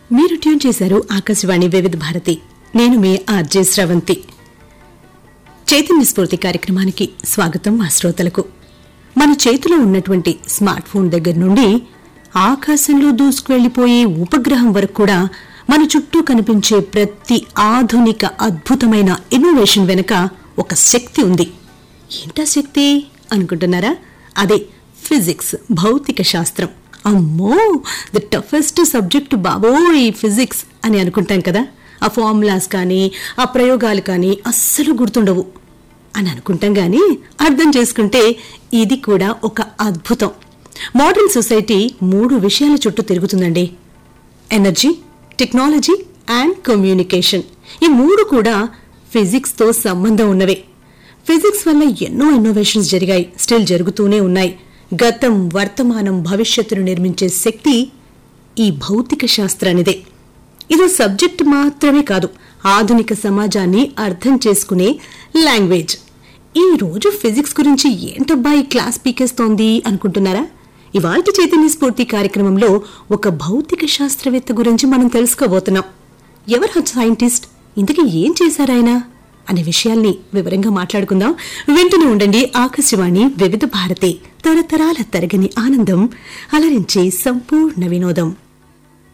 మీరు ట్యూన్ చేశారు ఆకాశవాణి వివిధ భారతి నేను మీ ఆర్జే స్రవంతి చైతన్య స్ఫూర్తి కార్యక్రమానికి స్వాగతం మా శ్రోతలకు మన చేతిలో ఉన్నటువంటి స్మార్ట్ ఫోన్ దగ్గర నుండి ఆకాశంలో దూసుకువెళ్లిపోయే ఉపగ్రహం వరకు కూడా మన చుట్టూ కనిపించే ప్రతి ఆధునిక అద్భుతమైన ఇన్నోవేషన్ వెనుక ఒక శక్తి ఉంది ఏంటా శక్తి అనుకుంటున్నారా అదే ఫిజిక్స్ భౌతిక శాస్త్రం అమ్మో ద టఫెస్ట్ సబ్జెక్ట్ బాబోయ్ ఫిజిక్స్ అని అనుకుంటాం కదా ఆ ఫార్ములాస్ కానీ ఆ ప్రయోగాలు కానీ అస్సలు గుర్తుండవు అని అనుకుంటాం గాని అర్థం చేసుకుంటే ఇది కూడా ఒక అద్భుతం మోడర్న్ సొసైటీ మూడు విషయాల చుట్టూ తిరుగుతుందండి ఎనర్జీ టెక్నాలజీ అండ్ కమ్యూనికేషన్ ఈ మూడు కూడా ఫిజిక్స్ తో సంబంధం ఉన్నవే ఫిజిక్స్ వల్ల ఎన్నో ఇన్నోవేషన్స్ జరిగాయి స్టిల్ జరుగుతూనే ఉన్నాయి గతం వర్తమానం భవిష్యత్తును నిర్మించే శక్తి ఈ భౌతిక శాస్త్రానిదే ఇది సబ్జెక్ట్ మాత్రమే కాదు ఆధునిక సమాజాన్ని అర్థం చేసుకునే లాంగ్వేజ్ ఈ రోజు ఫిజిక్స్ గురించి ఏంటబ్బా ఈ క్లాస్ పీకేస్తోంది అనుకుంటున్నారా ఇవాల్టి చైతన్య స్ఫూర్తి కార్యక్రమంలో ఒక భౌతిక శాస్త్రవేత్త గురించి మనం తెలుసుకోబోతున్నాం ఎవరు సైంటిస్ట్ ఇంతకీ ఏం చేశారాయన అనే విషయాల్ని వివరంగా మాట్లాడుకుందాం వింటూనే ఉండండి ఆకాశవాణి వివిధ భారతి తరతరాల తరగని ఆనందం అలరించే సంపూర్ణ వినోదం